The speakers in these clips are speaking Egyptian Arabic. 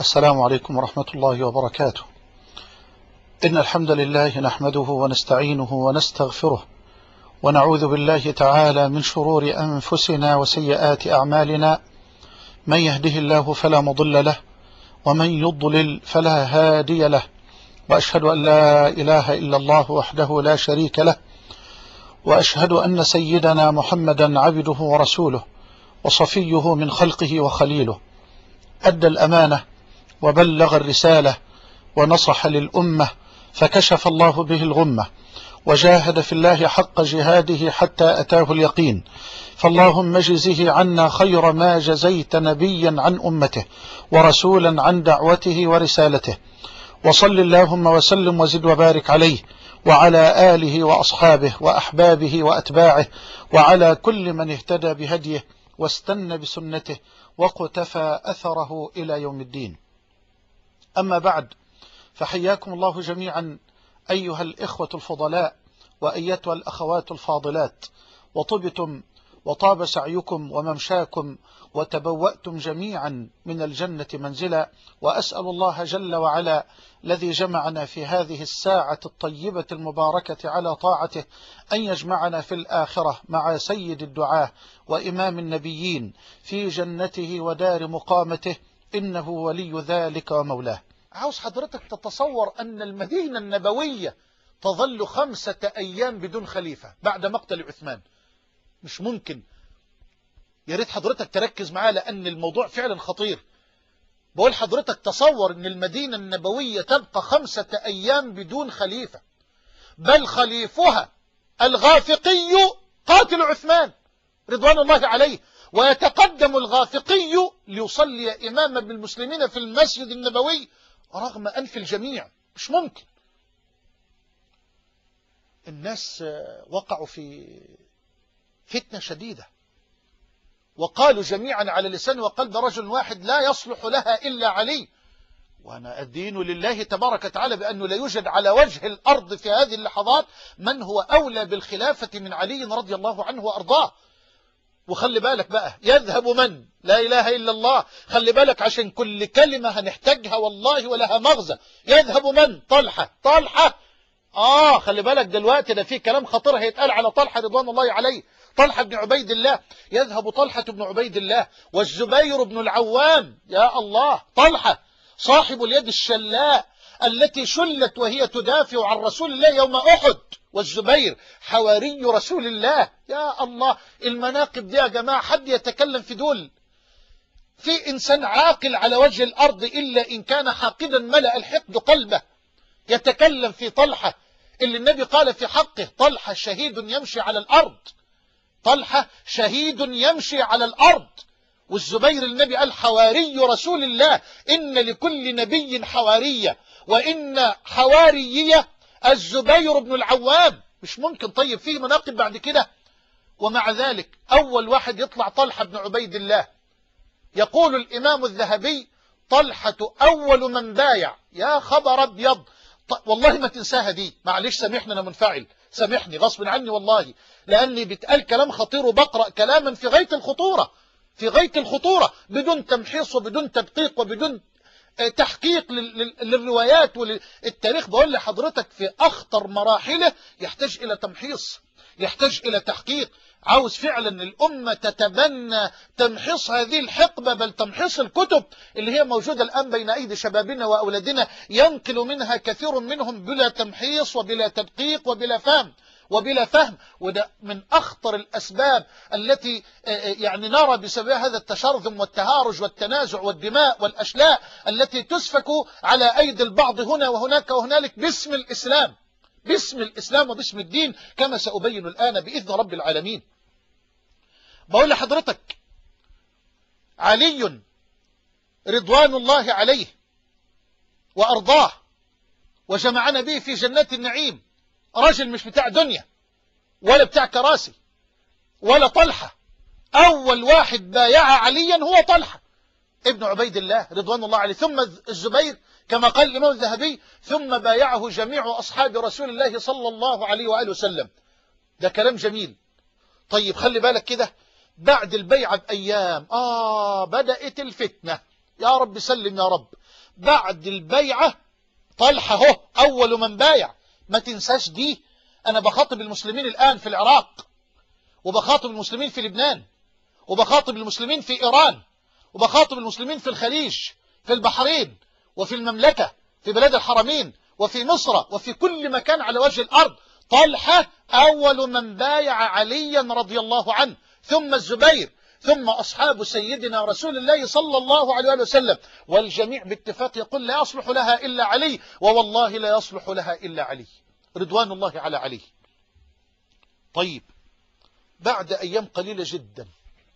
السلام عليكم ورحمة الله وبركاته إن الحمد لله نحمده ونستعينه ونستغفره ونعوذ بالله تعالى من شرور أنفسنا وسيئات أعمالنا من يهده الله فلا مضل له ومن يضلل فلا هادي له وأشهد أن لا إله إلا الله وحده لا شريك له وأشهد أن سيدنا محمدا عبده ورسوله وصفيه من خلقه وخليله أدى الأمانة وبلغ الرسالة ونصح للأمة فكشف الله به الغمة وجاهد في الله حق جهاده حتى أتاه اليقين فاللهم جزه عنا خير ما جزيت نبيا عن أمته ورسولا عن دعوته ورسالته وصل اللهم وسلم وزد وبارك عليه وعلى آله وأصحابه وأحبابه وأتباعه وعلى كل من اهتدى بهديه واستنى بسنته وقتفى أثره إلى يوم الدين أما بعد فحياكم الله جميعا أيها الإخوة الفضلاء وأيتها الأخوات الفاضلات وطبتم وطاب سعيكم وممشاكم وتبوأتم جميعا من الجنة منزلا وأسأل الله جل وعلا الذي جمعنا في هذه الساعة الطيبة المباركة على طاعته أن يجمعنا في الآخرة مع سيد الدعاة وإمام النبيين في جنته ودار مقامته إنه ولي ذلك ومولاه عاوز حضرتك تتصور أن المدينة النبوية تظل خمسة أيام بدون خليفة بعد مقتل عثمان مش ممكن يا ريت حضرتك تركز معاه لأن الموضوع فعلا خطير بقول حضرتك تصور أن المدينة النبوية تبقى خمسة أيام بدون خليفة بل خليفها الغافقي قاتل عثمان رضوان الله عليه ويتقدم الغافقي ليصلي إماما بالمسلمين في المسجد النبوي رغم أنف الجميع مش ممكن الناس وقعوا في فتنة شديدة وقالوا جميعا على لسان وقلب رجل واحد لا يصلح لها إلا علي وأنا أدين لله تبارك وتعالى بأنه لا يوجد على وجه الأرض في هذه اللحظات من هو أولى بالخلافة من علي رضي الله عنه وأرضاه وخلي بالك بقى يذهب من لا إله إلا الله خلي بالك عشان كل كلمة هنحتاجها والله ولها مغزى يذهب من طلحة طلحة آه خلي بالك دلوقتي ده في كلام خطير هيتقال على طلحة رضوان الله عليه طلحة بن عبيد الله يذهب طلحة بن عبيد الله والزبير بن العوام يا الله طلحة صاحب اليد الشلاء التي شلت وهي تدافع عن رسول الله يوم أحد والزبير حواري رسول الله يا الله المناقب دي يا جماعة حد يتكلم في دول في إنسان عاقل على وجه الأرض إلا إن كان حاقدا ملأ الحقد قلبه يتكلم في طلحة اللي النبي قال في حقه طلحة شهيد يمشي على الأرض طلحة شهيد يمشي على الأرض والزبير النبي قال حواري رسول الله إن لكل نبي حوارية وإن حوارية الزبير بن العوام مش ممكن طيب فيه مناقب بعد كده ومع ذلك أول واحد يطلع طلحة بن عبيد الله يقول الإمام الذهبي طلحة أول من بايع يا خبر أبيض والله ما تنساها دي معلش سامحني أنا منفعل سامحني غصب عني والله لأني بتقال كلام خطير وبقرأ كلاما في غاية الخطورة في غاية الخطورة بدون تمحيص وبدون تدقيق وبدون تحقيق للروايات والتاريخ بقول لحضرتك في أخطر مراحله يحتاج إلى تمحيص يحتاج إلى تحقيق عاوز فعلا الأمة تتبنى تمحيص هذه الحقبة بل تمحيص الكتب اللي هي موجودة الآن بين أيدي شبابنا وأولادنا ينقل منها كثير منهم بلا تمحيص وبلا تدقيق وبلا فهم وبلا فهم وده من أخطر الأسباب التي يعني نرى بسبب هذا التشرذم والتهارج والتنازع والدماء والأشلاء التي تسفك على أيدي البعض هنا وهناك وهنالك باسم الإسلام باسم الإسلام وباسم الدين كما سأبين الآن بإذن رب العالمين بقول لحضرتك علي رضوان الله عليه وأرضاه وجمعنا به في جنات النعيم راجل مش بتاع دنيا ولا بتاع كراسي ولا طلحة أول واحد بايع عليا هو طلحة ابن عبيد الله رضوان الله عليه ثم الزبير كما قال الإمام الذهبي ثم بايعه جميع أصحاب رسول الله صلى الله عليه وآله وسلم ده كلام جميل طيب خلي بالك كده بعد البيعة بأيام آه بدأت الفتنة يا رب سلم يا رب بعد البيعة طلحة هو أول من بايع ما تنساش دي أنا بخاطب المسلمين الآن في العراق وبخاطب المسلمين في لبنان وبخاطب المسلمين في إيران وبخاطب المسلمين في الخليج في البحرين وفي المملكة في بلاد الحرمين وفي مصر وفي كل مكان على وجه الأرض طلحة أول من بايع عليا رضي الله عنه ثم الزبير ثم أصحاب سيدنا رسول الله صلى الله عليه وسلم والجميع باتفاق يقول لا يصلح لها إلا علي ووالله لا يصلح لها إلا علي رضوان الله على علي طيب بعد أيام قليلة جدا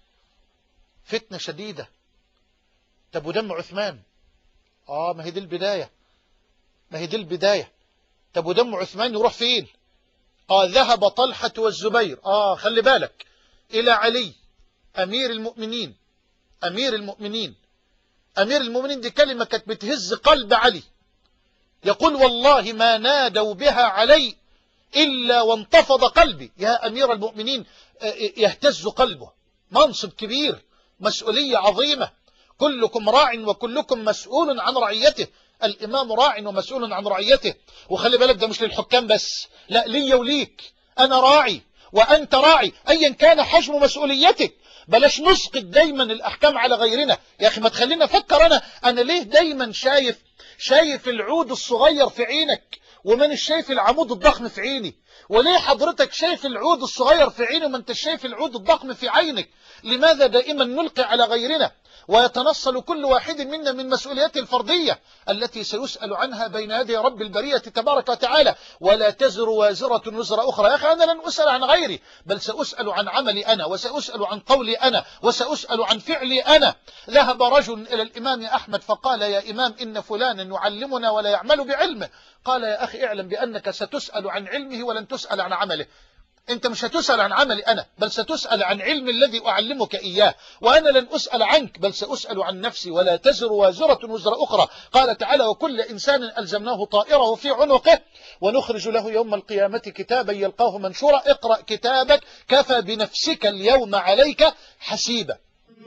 فتنة شديدة طب ودم عثمان آه ما هي دي البداية ما هي دي البداية طب ودم عثمان يروح فين آه ذهب طلحة والزبير آه خلي بالك إلى علي أمير المؤمنين أمير المؤمنين أمير المؤمنين دي كلمة كانت بتهز قلب علي يقول والله ما نادوا بها علي إلا وانتفض قلبي يا أمير المؤمنين يهتز قلبه منصب كبير مسؤولية عظيمة كلكم راع وكلكم مسؤول عن رعيته الإمام راع ومسؤول عن رعيته وخلي بالك ده مش للحكام بس لا لي وليك أنا راعي وأنت راعي أيا كان حجم مسؤوليتك بلاش نسقط دايما الأحكام على غيرنا يا أخي ما تخلينا أفكر أنا أنا ليه دايما شايف شايف العود الصغير في عينك ومن شايف العمود الضخم في عيني وليه حضرتك شايف العود الصغير في عيني وما انت شايف العود الضخم في عينك لماذا دائما نلقي على غيرنا ويتنصل كل واحد منا من مسؤولياته الفردية التي سيسأل عنها بين يدي رب البرية تبارك وتعالى ولا تزر وازرة وزر أخرى يا أخي أنا لن أسأل عن غيري بل سأسأل عن عملي أنا وسأسأل عن قولي أنا وسأسأل عن فعلي أنا ذهب رجل إلى الإمام أحمد فقال يا إمام إن فلانا يعلمنا ولا يعمل بعلمه قال يا أخي اعلم بأنك ستسأل عن علمه ولن تسأل عن عمله انت مش هتسأل عن عملي انا بل ستسأل عن علم الذي اعلمك اياه وانا لن اسأل عنك بل سأسأل عن نفسي ولا تزر وازرة وزر اخرى قال تعالى وكل انسان الزمناه طائره في عنقه ونخرج له يوم القيامة كتابا يلقاه منشورا اقرأ كتابك كفى بنفسك اليوم عليك حسيبا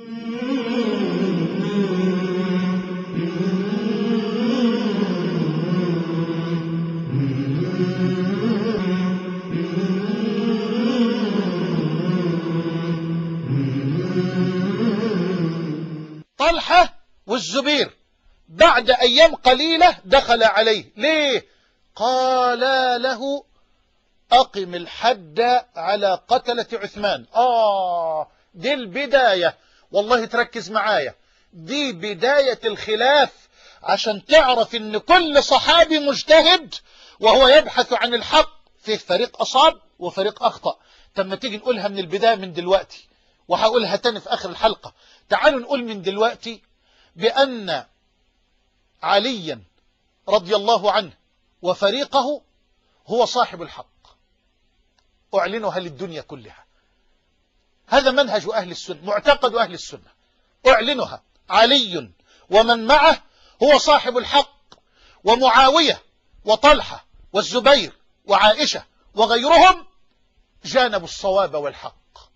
طلحة والزبير بعد أيام قليلة دخل عليه ليه قال له أقم الحد على قتلة عثمان آه دي البداية والله تركز معايا دي بداية الخلاف عشان تعرف ان كل صحابي مجتهد وهو يبحث عن الحق في فريق أصاب وفريق أخطأ تم تيجي نقولها من البداية من دلوقتي وهقولها تاني في آخر الحلقة تعالوا نقول من دلوقتي بأن عليا رضي الله عنه وفريقه هو صاحب الحق أعلنها للدنيا كلها هذا منهج أهل السنة معتقد أهل السنة أعلنها علي ومن معه هو صاحب الحق ومعاوية وطلحة والزبير وعائشة وغيرهم جانبوا الصواب والحق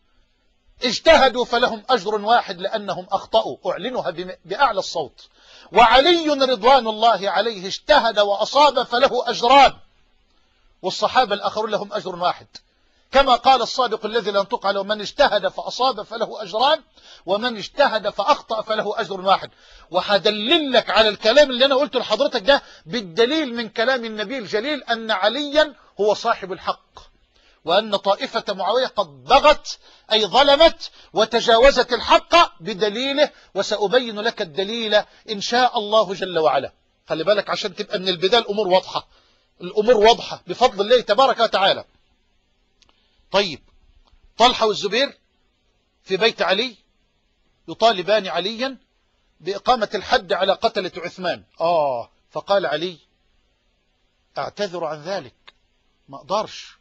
اجتهدوا فلهم أجر واحد لأنهم أخطأوا أعلنها بأعلى الصوت وعلي رضوان الله عليه اجتهد وأصاب فله أجران والصحابة الآخرون لهم أجر واحد كما قال الصادق الذي لا ينطق عليه من اجتهد فأصاب فله أجران ومن اجتهد فأخطأ فله أجر واحد وهدلل لك على الكلام اللي أنا قلته لحضرتك ده بالدليل من كلام النبي الجليل أن عليا هو صاحب الحق وأن طائفة معاوية قد بغت أي ظلمت وتجاوزت الحق بدليله وسأبين لك الدليل إن شاء الله جل وعلا خلي بالك عشان تبقى من البداية الأمور واضحة الأمور واضحة بفضل الله تبارك وتعالى طيب طلحة والزبير في بيت علي يطالبان عليا بإقامة الحد على قتلة عثمان آه فقال علي اعتذر عن ذلك ما أقدرش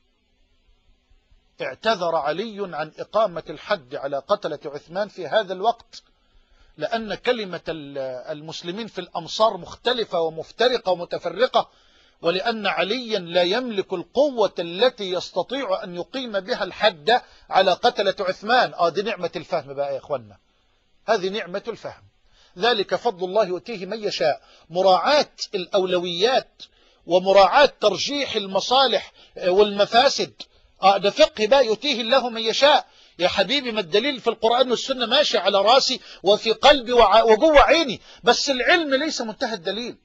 اعتذر علي عن إقامة الحد على قتلة عثمان في هذا الوقت لأن كلمة المسلمين في الأمصار مختلفة ومفترقة ومتفرقة ولأن عليا لا يملك القوة التي يستطيع أن يقيم بها الحد على قتلة عثمان آه دي نعمة الفهم بقى يا إخوانا هذه نعمة الفهم ذلك فضل الله يؤتيه من يشاء مراعاة الأولويات ومراعاة ترجيح المصالح والمفاسد آه، ده فقه بقى يؤتيه الله من يشاء يا حبيبي ما الدليل في القرآن والسنة ماشي على راسي وفي قلبي وجوه عيني بس العلم ليس منتهى الدليل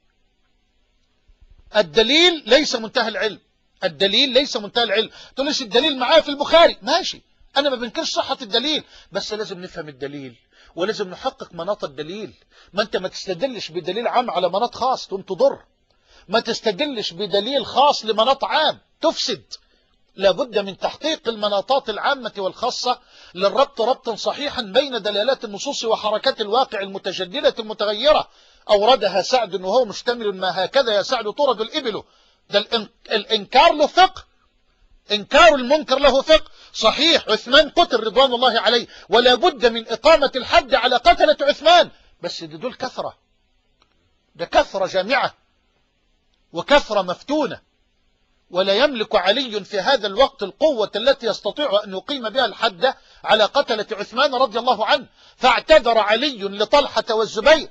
الدليل ليس منتهى العلم الدليل ليس منتهى العلم تقولش الدليل معايا في البخاري ماشي أنا ما بنكرش صحة الدليل بس لازم نفهم الدليل ولازم نحقق مناط الدليل ما أنت ما تستدلش بدليل عام على مناط خاص تقوم تضر ما تستدلش بدليل خاص لمناط عام تفسد لابد من تحقيق المناطات العامة والخاصة للربط ربطا صحيحا بين دلالات النصوص وحركات الواقع المتجددة المتغيرة أوردها سعد وهو مشتمل ما هكذا يا سعد طرد الإبل ده الإنكار له فقه إنكار المنكر له فقه صحيح عثمان قتل رضوان الله عليه ولا بد من إقامة الحد على قتلة عثمان بس دول كثرة ده كثرة جامعة وكثرة مفتونة ولا يملك علي في هذا الوقت القوة التي يستطيع أن يقيم بها الحد على قتلة عثمان رضي الله عنه فاعتذر علي لطلحة والزبير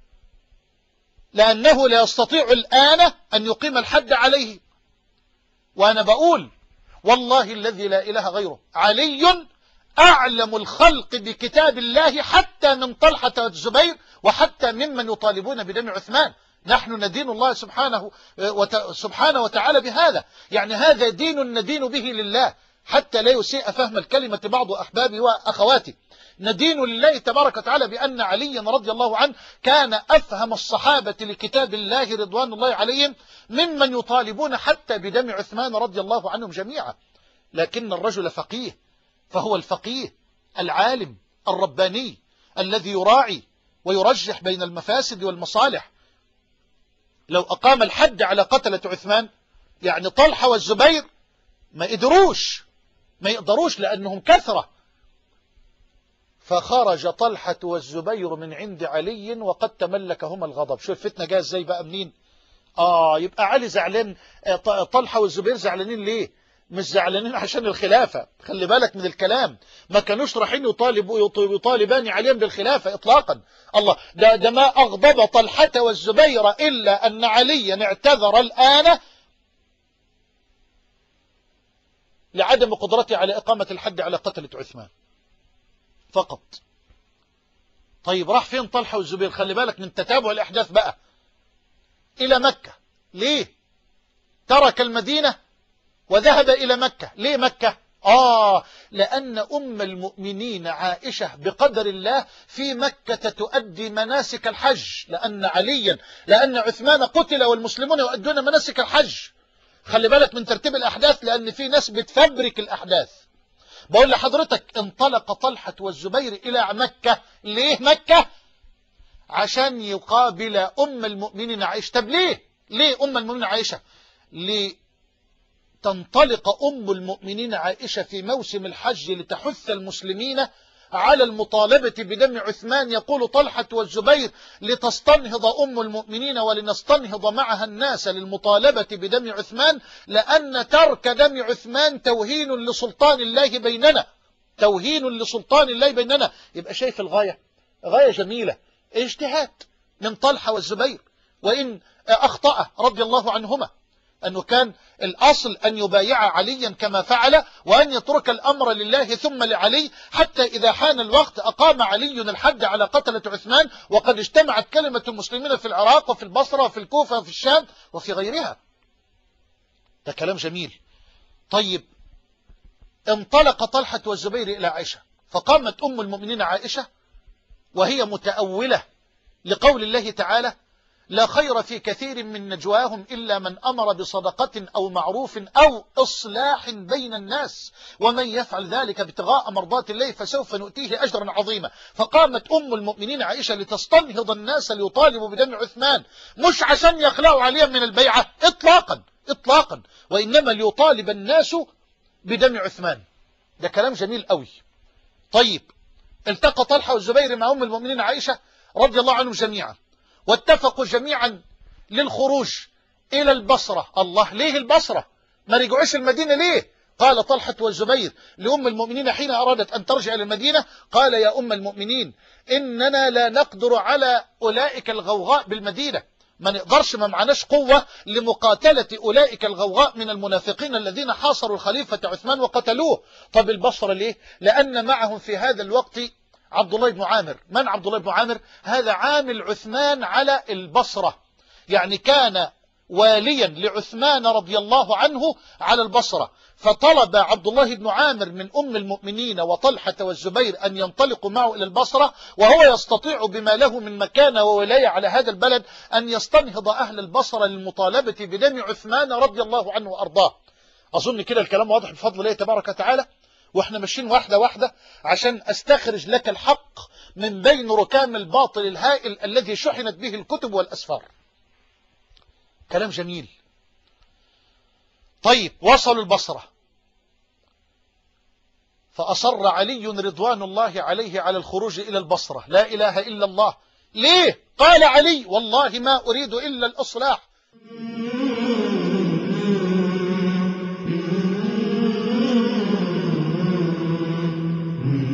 لأنه لا يستطيع الآن أن يقيم الحد عليه وأنا بقول والله الذي لا إله غيره علي أعلم الخلق بكتاب الله حتى من طلحة والزبير وحتى ممن يطالبون بدم عثمان نحن ندين الله سبحانه سبحانه وتعالى بهذا يعني هذا دين ندين به لله حتى لا يسيء فهم الكلمة بعض أحبابي وأخواتي ندين لله تبارك وتعالى بأن عليا رضي الله عنه كان أفهم الصحابة لكتاب الله رضوان الله عليهم ممن يطالبون حتى بدم عثمان رضي الله عنهم جميعا لكن الرجل فقيه فهو الفقيه العالم الرباني الذي يراعي ويرجح بين المفاسد والمصالح لو أقام الحد على قتلة عثمان يعني طلحة والزبير ما قدروش ما يقدروش لأنهم كثرة فخرج طلحة والزبير من عند علي وقد تملكهما الغضب شوف الفتنة جاء ازاي بقى منين آه يبقى علي زعلان آه، طلحة والزبير زعلانين ليه مش زعلانين عشان الخلافة خلي بالك من الكلام ما كانوش رايحين يطالبوا يطالبان عليهم بالخلافة إطلاقا الله ده, ده ما أغضب طلحة والزبير إلا أن عليا اعتذر الآن لعدم قدرته على إقامة الحد على قتلة عثمان فقط طيب راح فين طلحة والزبير خلي بالك من تتابع الأحداث بقى إلى مكة ليه ترك المدينة وذهب إلى مكة ليه مكة آه لأن أم المؤمنين عائشة بقدر الله في مكة تؤدي مناسك الحج لأن عليا لأن عثمان قتل والمسلمون يؤدون مناسك الحج خلي بالك من ترتيب الأحداث لأن في ناس بتفبرك الأحداث بقول لحضرتك انطلق طلحة والزبير إلى مكة ليه مكة عشان يقابل أم المؤمنين عائشة طب ليه ليه أم المؤمنين عائشة لتنطلق أم المؤمنين عائشة في موسم الحج لتحث المسلمين على المطالبة بدم عثمان يقول طلحة والزبير لتستنهض أم المؤمنين ولنستنهض معها الناس للمطالبة بدم عثمان لأن ترك دم عثمان توهين لسلطان الله بيننا توهين لسلطان الله بيننا يبقى شايف الغاية غاية جميلة اجتهاد من طلحة والزبير وإن أخطأ رضي الله عنهما أنه كان الأصل أن يبايع عليا كما فعل وأن يترك الأمر لله ثم لعلي حتى إذا حان الوقت أقام علي الحد على قتلة عثمان وقد اجتمعت كلمة المسلمين في العراق وفي البصرة وفي الكوفة وفي الشام وفي غيرها ده كلام جميل طيب انطلق طلحة والزبير إلى عائشة فقامت أم المؤمنين عائشة وهي متأولة لقول الله تعالى لا خير في كثير من نجواهم إلا من أمر بصدقة أو معروف أو إصلاح بين الناس ومن يفعل ذلك ابتغاء مرضات الله فسوف نؤتيه أجرا عظيما فقامت أم المؤمنين عائشة لتستنهض الناس ليطالبوا بدم عثمان مش عشان يخلعوا عليهم من البيعة إطلاقا إطلاقا وإنما ليطالب الناس بدم عثمان ده كلام جميل قوي طيب التقى طلحة والزبير مع أم المؤمنين عائشة رضي الله عنهم جميعا واتفقوا جميعا للخروج إلى البصرة الله ليه البصرة ما رجعوش المدينة ليه قال طلحة والزبير لأم المؤمنين حين أرادت أن ترجع إلى المدينة قال يا أم المؤمنين إننا لا نقدر على أولئك الغوغاء بالمدينة ما نقدرش ما معناش قوة لمقاتلة أولئك الغوغاء من المنافقين الذين حاصروا الخليفة عثمان وقتلوه طب البصرة ليه لأن معهم في هذا الوقت عبد الله بن عامر من عبد الله بن عامر هذا عامل عثمان على البصرة يعني كان واليا لعثمان رضي الله عنه على البصرة فطلب عبد الله بن عامر من أم المؤمنين وطلحة والزبير أن ينطلقوا معه إلى البصرة وهو يستطيع بما له من مكانة وولاية على هذا البلد أن يستنهض أهل البصرة للمطالبة بدم عثمان رضي الله عنه وأرضاه أظن كده الكلام واضح بفضل الله تبارك وتعالى واحنا ماشيين واحدة واحدة عشان استخرج لك الحق من بين ركام الباطل الهائل الذي شحنت به الكتب والأسفار كلام جميل طيب وصلوا البصرة فأصر علي رضوان الله عليه على الخروج إلى البصرة لا إله إلا الله ليه قال علي والله ما أريد إلا الإصلاح